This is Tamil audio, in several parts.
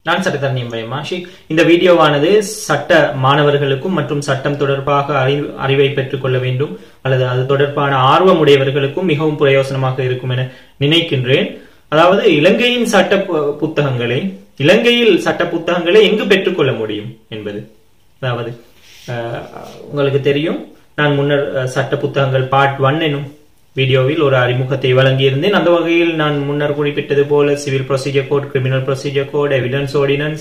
நான் சட்டத்தரணி பயமாஷி இந்த வீடியோவானது சட்ட மாணவர்களுக்கும் மற்றும் சட்டம் தொடர்பாக அறிவு அறிவை பெற்றுக் கொள்ள வேண்டும் அல்லது அது தொடர்பான ஆர்வம் உடையவர்களுக்கும் மிகவும் பிரயோசனமாக இருக்கும் என நினைக்கின்றேன் அதாவது இலங்கையின் சட்ட பு- புத்தகங்களை இலங்கையில் சட்ட புத்தகங்களை எங்கு பெற்றுக்கொள்ள முடியும் என்பது அதாவது அஹ், உங்களுக்கு தெரியும் நான் முன்னர் அஹ், சட்ட புத்தகங்கள் பார்ட் ஒன் எனும் வீடியோவில் ஒரு அறிமுகத்தை வழங்கியிருந்தேன் அந்த வகையில் நான் முன்னர் குறிப்பிட்டது போல civil procedure code criminal procedure code evidence ordinance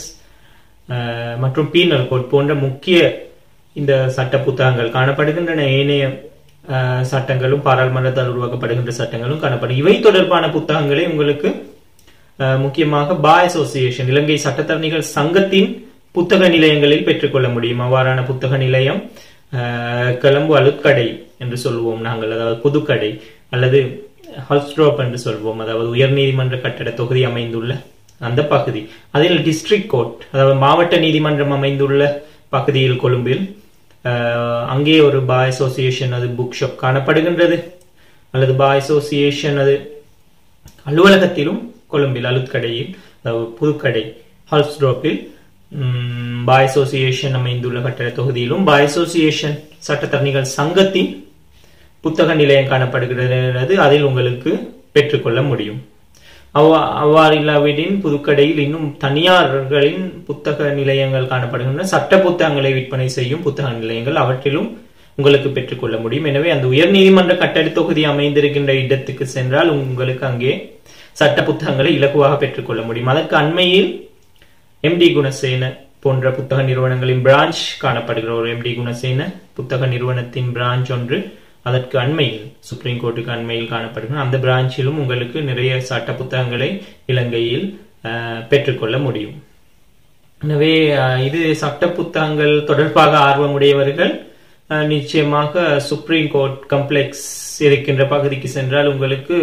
மற்றும் பீனல் கோட் போன்ற முக்கிய இந்த சட்ட புத்தகங்கள் காணப்படுகின்றன ஏனைய அஹ், சட்டங்களும் பாராளுமன்றத்தால் உருவாக்கப்படுகின்ற சட்டங்களும் காணப்படும் இவை தொடர்பான புத்தகங்களை உங்களுக்கு அஹ், முக்கியமாக பா அசோசியேஷன் இலங்கை சட்டத்தரணிகள் சங்கத்தின் புத்தக நிலையங்களில் பெற்றுக்கொள்ள முடியும் அவ்வாறான புத்தக நிலையம் அஹ், கொழும்பு அலுக்கடை என்று சொல்வோம் நாங்கள் அதாவது புதுக்கடை அல்லது ஹல்ஸ்ட்ரோப் என்று சொல்வோம் அதாவது உயர்நீதிமன்ற கட்டட தொகுதி அமைந்துள்ள அந்த பகுதி அதில் டிஸ்ட்ரிக்ட் கோர்ட் அதாவது மாவட்ட நீதிமன்றம் அமைந்துள்ள பகுதியில் கொழும்பில் அஹ், அங்கே ஒரு பா அசோசியேஷன் அது புக் ஷாப் காணப்படுகின்றது அல்லது பா அசோசியேஷன் அது அலுவலகத்திலும் கொழும்பில் அலுத்கடையில் அதாவது புதுக்கடை ஹால்ஸ்ட்ரோப்பில் ம், பா அசோசியேஷன் அமைந்துள்ள கட்டட தொகுதியிலும் பா அசோசியேஷன் சட்டத்தரணிகள் சங்கத்தின் புத்தக நிலையம் காணப்படுகிறது அதில் உங்களுக்கு பெற்றுக்கொள்ள முடியும் அவ்வா அவ்வாறு இல்லாவிடின் புதுக்கடையில் இன்னும் தனியார்களின் புத்தக நிலையங்கள் காணப்படுகின்றன சட்ட புத்தகங்களை விற்பனை செய்யும் புத்தக நிலையங்கள் அவற்றிலும் உங்களுக்கு பெற்றுக்கொள்ள முடியும் எனவே அந்த உயர் நீதிமன்ற கட்டட தொகுதி அமைந்திருக்கின்ற இடத்துக்கு சென்றால் உங்களுக்கு அங்கே சட்ட புத்தகங்களை இலகுவாக பெற்றுக்கொள்ள முடியும் அதற்கு அண்மையில் எம்டி குணசேன போன்ற புத்தக நிறுவனங்களின் பிரான்ச் காணப்படுகிற ஒரு எம்டி குணசேன புத்தக நிறுவனத்தின் பிரான்ச் ஒன்று அதற்கு அண்மையில் சுப்ரீம் கோர்ட்டுக்கு அண்மையில் காணப்படுகிற அந்த பிரான்ச்சிலும் உங்களுக்கு நிறைய சட்ட புத்தகங்களை இலங்கையில் அஹ், பெற்றுக்கொள்ள முடியும் எனவே அஹ், இது சட்ட புத்தகங்கள் தொடர்பாக ஆர்வமுடையவர்கள் அஹ், நிச்சயமாக சுப்ரீம் கோர்ட் கம்ப்ளெக்ஸ் இருக்கின்ற பகுதிக்கு சென்றால் உங்களுக்கு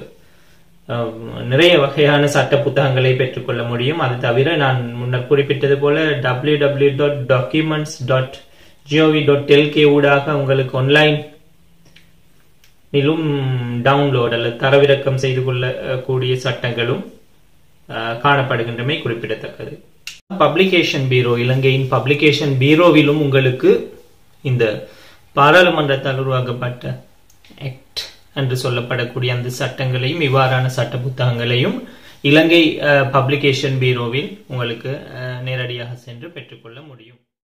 அஹ், நிறைய வகையான சட்ட புத்தகங்களை பெற்றுக்கொள்ள முடியும் அது தவிர நான் முன்னர் குறிப்பிட்டது போல W W dot documents dot G O V dot L K ஊடாக உங்களுக்கு ஆன்லைன் இலும் டவுன்லோட் அல்லது தரவிறக்கம் செய்து கொள்ளக்கூடிய சட்டங்களும் அஹ், காணப்படுகின்றமை குறிப்பிடத்தக்கது பப்ளிகேஷன் பீரோ இலங்கையின் பப்ளிகேஷன் பீரோவிலும் உங்களுக்கு இந்த பாராளுமன்றத்தால் உருவாக்கப்பட்ட ஆக்ட் என்று சொல்லப்படக்கூடிய அந்த சட்டங்களையும் இவ்வாறான சட்ட புத்தகங்களையும் இலங்கை பப்ளிகேஷன் பீரோவில் உங்களுக்கு அஹ், நேரடியாக சென்று பெற்றுக்கொள்ள முடியும்